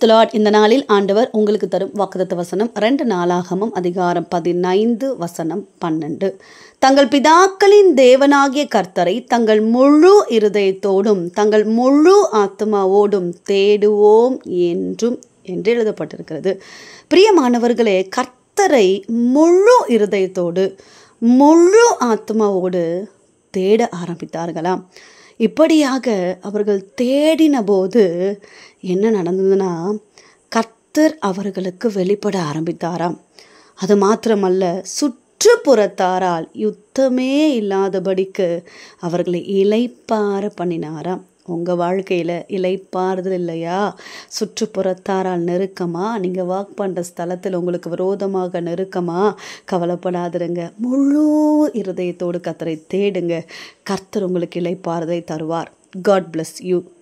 Lord இந்த நாளில் ஆண்டவர் உங்களுக்கு தரும் வாக்குத்தத்த வசனம் ரெண்டு நாளாகமும் அதிகாரம் பதினைந்து வசனம் பன்னெண்டு தங்கள் பிதாக்களின் தேவனாகிய கர்த்தரை தங்கள் முழு இருதயத்தோடும் தங்கள் முழு ஆத்மாவோடும் தேடுவோம் என்றும் என்று எழுதப்பட்டிருக்கிறது பிரியமானவர்களே கர்த்தரை முழு இருதயத்தோடு முழு ஆத்மாவோடு தேட ஆரம்பித்தார்களாம் இப்படியாக அவர்கள் தேடின போது என்ன நடந்ததுன்னா கர்த்தர் அவர்களுக்கு வெளிப்பட ஆரம்பித்தாராம் அது மாத்திரமல்ல சுற்றுப்புறத்தாரால் யுத்தமே இல்லாதபடிக்கு அவர்களை இலைப்பார பண்ணினாராம் உங்கள் வாழ்க்கையில் இலைப்பாறுதல் இல்லையா சுற்றுப்புறத்தாரால் நெருக்கமா நீங்கள் வாக் பண்ணுற ஸ்தலத்தில் உங்களுக்கு விரோதமாக நெருக்கமா கவலைப்படாதிருங்க முழு இருதயத்தோடு கத்தரை தேடுங்க கர்த்தர் உங்களுக்கு இலைப்பாறுதை தருவார் காட் bless யூ